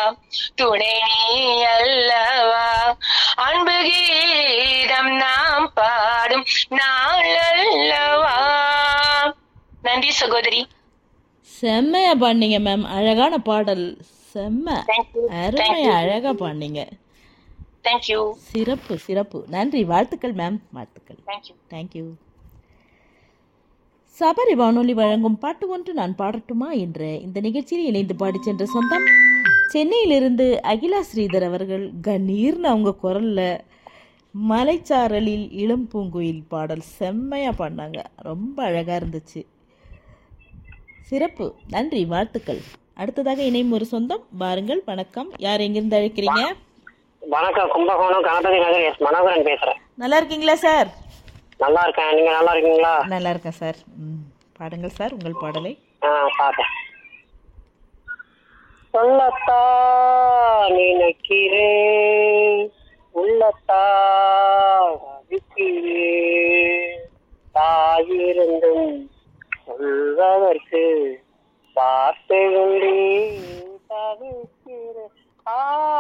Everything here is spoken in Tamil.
துணை நீ அல்லவா அன்பு கீதம் நாம் பாடும் நாள் அல்லவா நன்றி சகோதரி செம்மையா பாடினீங்க மேம் அழகான பாடல் செம்ம தேங்க்யூ அருமையா அழகா பாடினீங்க தேங்க்யூ சிறப்பு சிறப்பு நன்றி வாழ்த்துக்கள் மேம் வாழ்த்துக்கள் தேங்க்யூ தேங்க்யூ சபரி வானொலி வழங்கும் பாட்டு ஒன்று நான் பாடட்டுமா என்ற இந்த நிகழ்ச்சியில் இணைந்து பாடிச் சென்ற சொந்தம் சென்னையிலிருந்து அகிலா ஸ்ரீதர் அவர்கள் கணீர்னு அவங்க குரல்ல மலைச்சாரலில் இளம் பூங்குயில் பாடல் செம்மையா பாடினாங்க ரொம்ப அழகா இருந்துச்சு சிறப்பு நன்றி வாழ்த்துக்கள் அடுத்ததாக இணையும் ஒரு சொந்தம் பாருங்கள் வணக்கம் யார் எங்கிருந்து அழைக்கிறீங்க வணக்கம் கும்பகோணம் கணபதி நகர் எஸ் மனோகரன் பேசுறேன் நல்லா இருக்கீங்களா சார் நல்லா இருக்கேன் நீங்க நல்லா இருக்கீங்களா நல்லா இருக்கேன் சார் ம் பாடுங்கள் சார் உங்கள் பாடலை ஆ பாக்க சொல்லத்தான் நினைக்கிறேன் உள்ளத்தான் அடிக்கிறேன் தாயிருந்தும் சொல்வதற்கு வார்த்தை உண்டே தவிக்கிறேன் ஆ